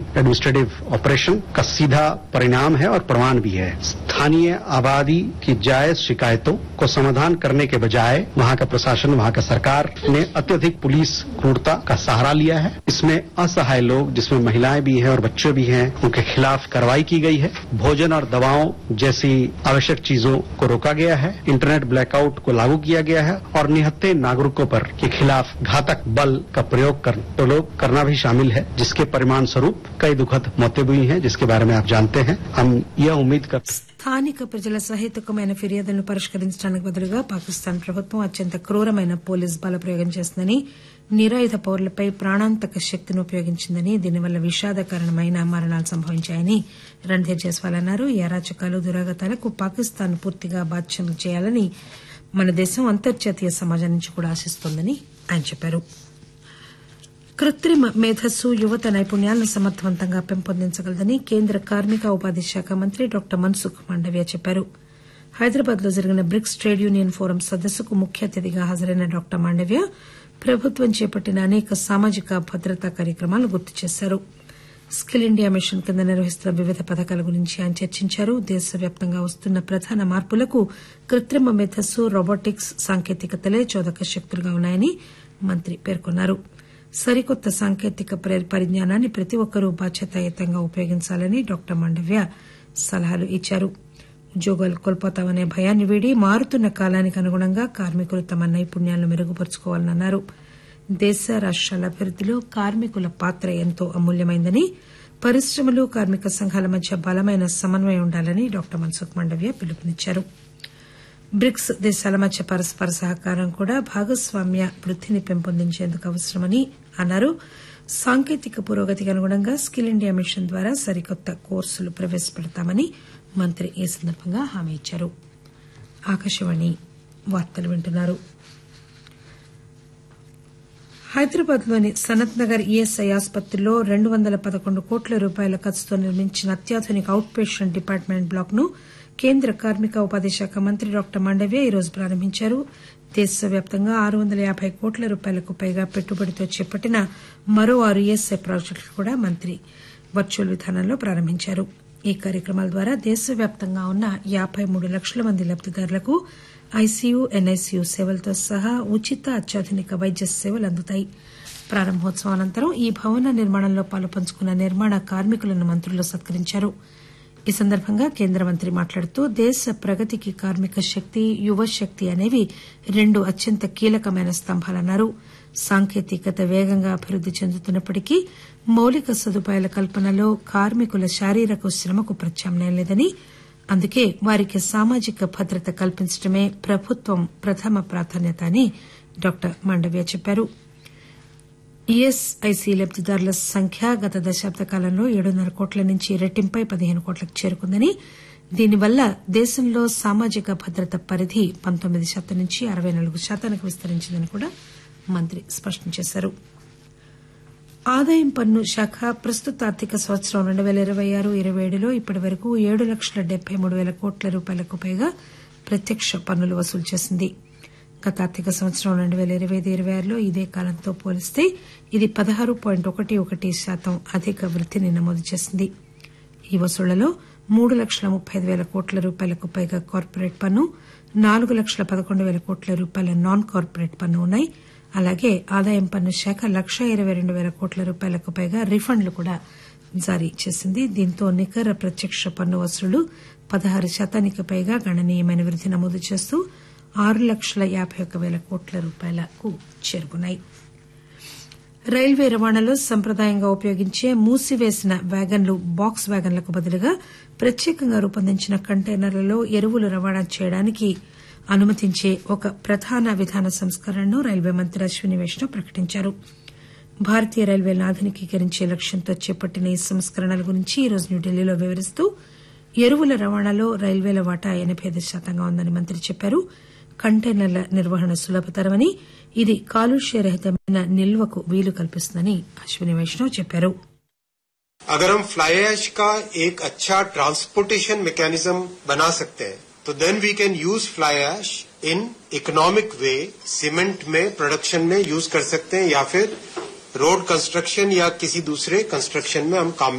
administrative operation का सीधा परिणाम है और प्रमाण भी है स्थानीय आबादी की जायज शिकायतों को समाधान करने के बजाय वहां का प्रशासन वहां का सरकार ने अत्यधिक पुलिस क्रूरता का सहारा लिया है इसमें असहाय लोग जिसमें महिलाएं भी हैं और बच्चे भी हैं उनके खिलाफ कार्रवाई की गई है भोजन और दवाओं जैसी आवश्यक चीजों को रोका गया है इंटरनेट ब्लैकआउट को लागू किया गया है और निहत्थे नागरिकों पर के खिलाफ घातक बल का प्रयोग कर, प्रयोग करना भी शामिल है जिसके परिणाम स्वरूप कई दुखद मौतें हुई हैं जिसके बारे में आप जानते हैं हम यह उम्मीद करते స్థానిక ప్రజల సహేతుకమైన ఫిర్యాదులను పరిష్కరించడానికి బదులుగా పాకిస్తాన్ ప్రభుత్వం అత్యంత క్రూరమైన పోలీస్ బలప్రయోగం చేసిందని నిరాయుధ పౌరులపై ప్రాణాంతక శక్తిని ఉపయోగించిందని దీనివల్ల విషాదకరమైన మరణాలు సంభవించాయని రణ్ధీర్ జైస్వాల్ అన్నారు ఈ అరాచకాలు దురాగతాలకు పాకిస్తాన్ పూర్తిగా బాధ్యం చేయాలని మన దేశం అంతర్జాతీయ సమాజం నుంచి కూడా ఆశిస్తోందని ఆయన చెప్పారు కృత్రిమ మేధస్సు యువత నైపుణ్యాలను సమర్థవంతంగా పెంపొందించగలదని కేంద్ర కార్మిక ఉపాధి శాఖ మంత్రి డాక్టర్ మన్సుఖ్ మాండవ్య చెప్పారు హైదరాబాద్ లో జరిగిన బ్రిక్స్ ట్రేడ్ యూనియన్ ఫోరం సదస్సుకు ముఖ్య అతిథిగా హాజరైన డాక్టర్ మాండవ్య ప్రభుత్వం చేపట్టిన అనేక సామాజిక భద్రతా కార్యక్రమాలను గుర్తు చేశారు స్కిల్ ఇండియా మిషన్ కింద నిర్వహిస్తున్న వివిధ పథకాల గురించి ఆయన చర్చించారు దేశవ్యాప్తంగా వస్తున్న ప్రధాన మార్పులకు కృత్రిమ మేధస్సు రోబోటిక్స్ సాంకేతికతలే చోదక శక్తులుగా ఉన్నాయని మంత్రి పేర్కొన్నారు సరికొత్త సాంకేతిక పరిజ్ఞానాన్ని ప్రతి ఒక్కరూ బాధ్యతాయుతంగా ఉపయోగించాలని డాక్టర్ మాండవ్య సలహాలు ఇచ్చారు ఉద్యోగాలు కోల్పోతామనే భయాన్ని వీడి మారుతున్న కాలానికి అనుగుణంగా కార్మికులు తమ నైపుణ్యాలను మెరుగుపరుచుకోవాలని అన్నారు దేశ రాష్టాల అభివృద్దిలో కార్మికుల పాత్ర ఎంతో అమూల్యమైందని పరిశ్రమలు కార్మిక సంఘాల మధ్య బలమైన సమన్వయం ఉండాలని డాక్టర్ మన్సుఖ్ మాండవ్య పిలుపునిచ్చారు బ్రిక్స్ దేశాల మధ్య పరస్పర సహకారం కూడా భాగస్వామ్య వృద్దిని పెంపొందించేందుకు అవసరమని అన్నారు సాంకేతిక పురోగతికి అనుగుణంగా స్కిల్ ఇండియా మిషన్ ద్వారా సరికొత్త కోర్సులు ప్రవేశపెడతామని మంత్రి ఈ సందర్భంగా హామీ ఇచ్చారు ఆకాశవాణి వార్తలు వింటున్నారు హైదరాబాద్ లోని సనత్ నగర్ ఈఎస్ఐ ఆసుపత్రిలో రెండు వందల పదకొండు కోట్ల రూపాయల ఖర్చుతో నిర్మించిన అత్యాధునిక అవుట్ పేషెంట్ డిపార్ట్మెంట్ బ్లాక్ ను కేంద్ర కార్మిక ఉపాధి శాఖ మంత్రి డాక్టర్ మాండవ్య ఈరోజు ప్రారంభించారు దేశవ్యాప్తంగా ఆరు వందల యాబై కోట్ల రూపాయలకు పైగా పెట్టుబడితో చేపట్టిన మరో ఆరు ఈఎస్ఐ ప్రాజెక్టులు కూడా మంత్రి వర్చువల్ విధానంలో ప్రారంభించారు ఈ కార్యక్రమాల ద్వారా దేశవ్యాప్తంగా ఉన్న యాబై మూడు లక్షల మంది లబ్దిదారులకు ఐసీయూ ఎన్ఐసీయూ సేవలతో సహా ఉచిత అత్యాధునిక వైద్య సేవలు అందుతాయి ప్రారంభోత్సవం అనంతరం ఈ భవన నిర్మాణంలో పాలుపంచుకున్న నిర్మాణ కార్మికులను మంత్రులు సత్కరించారు ఈ సందర్భంగా కేంద్ర మంత్రి మాట్లాడుతూ దేశ ప్రగతికి కార్మిక శక్తి యువ శక్తి అనేవి రెండు అత్యంత కీలకమైన స్తంభాలన్నారు సాంకేతికత వేగంగా అభివృద్ది చెందుతున్నప్పటికీ మౌలిక సదుపాయాల కల్పనలో కార్మికుల శారీరక శ్రమకు ప్రత్యామ్నాయం లేదని అందుకే వారికి సామాజిక భద్రత కల్పించడమే ప్రభుత్వం ప్రథమ ప్రాధాన్యత అని డాక్టర్ మాండవ్య చెప్పారు ఈఎస్ఐసీ లబ్దిదారుల సంఖ్య గత దశాబ్ద కాలంలో ఏడున్నర కోట్ల నుంచి రెట్టింపై పదిహేను కోట్లకు చేరుకుందని దీనివల్ల దేశంలో సామాజిక భద్రత పరిధి పంతొమ్మిది శాతం నుంచి అరవై నాలుగు శాతానికి విస్తరించిందని కూడా మంత్రి స్పష్టం చేశారు ఆదాయం పన్ను శాఖ ప్రస్తుత ఆర్థిక సంవత్సరం రెండు పేల ఇరవై ఆరు ఇరవై ఏడులో ఇప్పటి వరకు ఏడు లక్షల డెబ్బై మూడు పేల కోట్ల రూపాయలకు పైగా ప్రత్యక్ష పన్నులు వసూలు చేసింది గత ఆర్థిక సంవత్సరం రెండు పేల ఇరవై ఐదు ఇరవై ఆరులో ఇదే కాలంతో పోలిస్తే ఇది పదహారు పాయింట్ ఒకటి ఒకటి శాతం అధిక వృద్దిని నమోదు చేసింది ఈ వసూళ్లలో మూడు లక్షల ముప్పై ఐదు పేల కోట్ల రూపాయలకు పైగా కార్పొరేట్ పన్ను నాలుగు లక్షల పదకొండు పేల కోట్ల రూపాయల నాన్ కార్పొరేట్ పన్ను ఉన్నాయి అలాగే ఆదాయం పన్ను శాఖ లక్ష ఇరవై రెండు పేల కోట్ల రూపాయలకు పైగా రిఫండ్లు కూడా జారీ చేసింది దీంతో నికర ప్రత్యక్ష పన్ను వసూళ్లు పదహారు శాతానికి పైగా గణనీయమైన వృద్ది నమోదు చేస్తూ ఆరు లక్షల యాబై ఒక్క పేల కోట్ల రూపాయలకు చేరుకున్నాయి రైల్వే రవాణాలో సంప్రదాయంగా ఉపయోగించే మూసివేసిన వ్యాగన్లు బాక్స్ వ్యాగన్లకు బదులుగా ప్రత్యేకంగా రూపొందించిన కంటైనర్లలో ఎరువులు రవాణా చేయడానికి అనుమతించే ఒక ప్రధాన విధాన సంస్కరణను రైల్వే మంత్రి అశ్విని వైష్ణవ్ ప్రకటించారు భారతీయ రైల్వేలను ఆధునికీకరించే లక్ష్యంతో చేపట్టిన ఈ సంస్కరణల గురించి ఈరోజు న్యూఢిల్లీలో వివరిస్తూ ఎరువుల రవాణాలో రైల్వేల వాటా ఎనబై ఐదు శాతంగా ఉందని మంత్రి చెప్పారు కంటైనర్ల నిర్వహణ సులభతరమని ఇది కాలుష్యరహితమైన నిల్వకు వీలు కల్పిస్తుందని అశ్విని వైష్ణవ్ చెప్పారు अगर हम फ्लाई ऐश का एक अच्छा ट्रांसपोर्टेशन मैकेनिज्म बना सकते हैं तो then we can use fly ash in economic way cement में प्रोडक्शन में यूज कर सकते हैं या फिर रोड कंस्ट्रक्शन या किसी दूसरे कंस्ट्रक्शन में हम काम